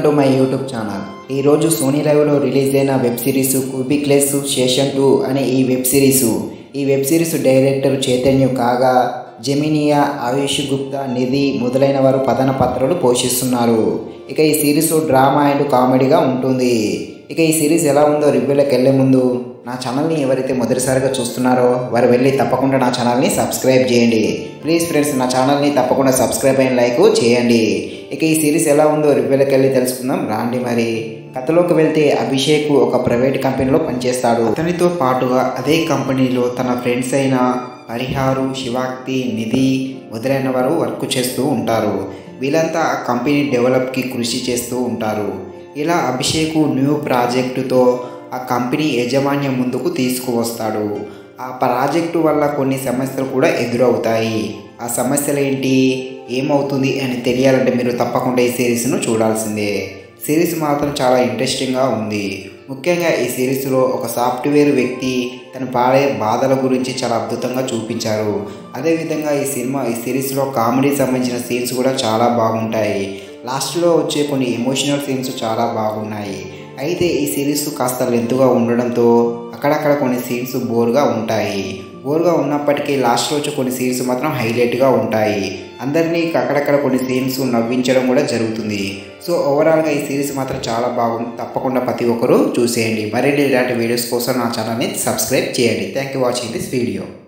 to my YouTube channel ఈరోజు Sony లైవ్లో release అయిన web series Cubicles season two అనే ఈ వెబ్ సిరీస్ ఈ వెబ్ సిరీస్ డైరెక్టర్ చైతన్య కాగా జెమినియా ఆయుష్ గుప్తా నిధి మొదలైన వారు ప్రధాన పాత్రలు పోషిస్తున్నారు ఇక ఈ సిరీస్ డ్రామా అండ్ కామెడీగా ఉంటుంది ఇక ఈ సిరీస్ ఎలా ఉందో రివ్యూలోకి వెళ్ళే ముందు నా ఛానల్ని ఎవరైతే మొదటిసారిగా చూస్తున్నారో వారు వెళ్ళి తప్పకుండా నా ఛానల్ని సబ్స్క్రైబ్ చేయండి ప్లీజ్ ఫ్రెండ్స్ నా ఛానల్ని తప్పకుండా సబ్స్క్రైబ్ అయిన లైక్ చేయండి ఇక ఈ సిరీస్ ఎలా ఉందో రివ్యూలోకి వెళ్ళి తెలుసుకుందాం రాండి మరి కథలోకి వెళ్తే అభిషేక్ ఒక ప్రైవేట్ కంపెనీలో పనిచేస్తాడు అతనితో పాటుగా అదే కంపెనీలో తన ఫ్రెండ్స్ అయిన పరిహారు శివాక్తి నిధి మొదలైన వారు వర్క్ చేస్తూ ఉంటారు వీళ్ళంతా ఆ కంపెనీ డెవలప్కి కృషి చేస్తూ ఉంటారు ఇలా అభిషేక్ న్యూ ప్రాజెక్టుతో ఆ కంపెనీ యాజమాన్యం ముందుకు తీసుకువస్తాడు ఆ ప్రాజెక్టు వల్ల కొన్ని సమస్యలు కూడా ఎదురవుతాయి ఆ సమస్యలు ఏంటి ఏమవుతుంది అని తెలియాలంటే మీరు తప్పకుండా ఈ సిరీస్ను చూడాల్సిందే సిరీస్ మాత్రం చాలా ఇంట్రెస్టింగ్గా ఉంది ముఖ్యంగా ఈ సిరీస్లో ఒక సాఫ్ట్వేర్ వ్యక్తి తన పాడే బాధల గురించి చాలా అద్భుతంగా చూపించారు అదేవిధంగా ఈ సినిమా ఈ సిరీస్లో కామెడీ సంబంధించిన సీన్స్ కూడా చాలా బాగుంటాయి లాస్ట్లో వచ్చే కొన్ని ఎమోషనల్ సీన్స్ చాలా బాగున్నాయి అయితే ఈ సిరీస్ కాస్త లెంతుగా ఉండడంతో అక్కడక్కడ కొన్ని సీన్స్ బోర్గా ఉంటాయి బోర్గా ఉన్నప్పటికీ లాస్ట్లో వచ్చే కొన్ని సీన్స్ మాత్రం హైలైట్గా ఉంటాయి అందరినీ అక్కడక్కడ కొన్ని సీన్స్ నవ్వించడం కూడా జరుగుతుంది సో ఓవరాల్గా ఈ సిరీస్ మాత్రం చాలా బాగుంది తప్పకుండా ప్రతి ఒక్కరూ చూసేయండి మరిన్ని ఇలాంటి వీడియోస్ కోసం నా ఛానల్ని సబ్స్క్రైబ్ చేయండి thank you watching this video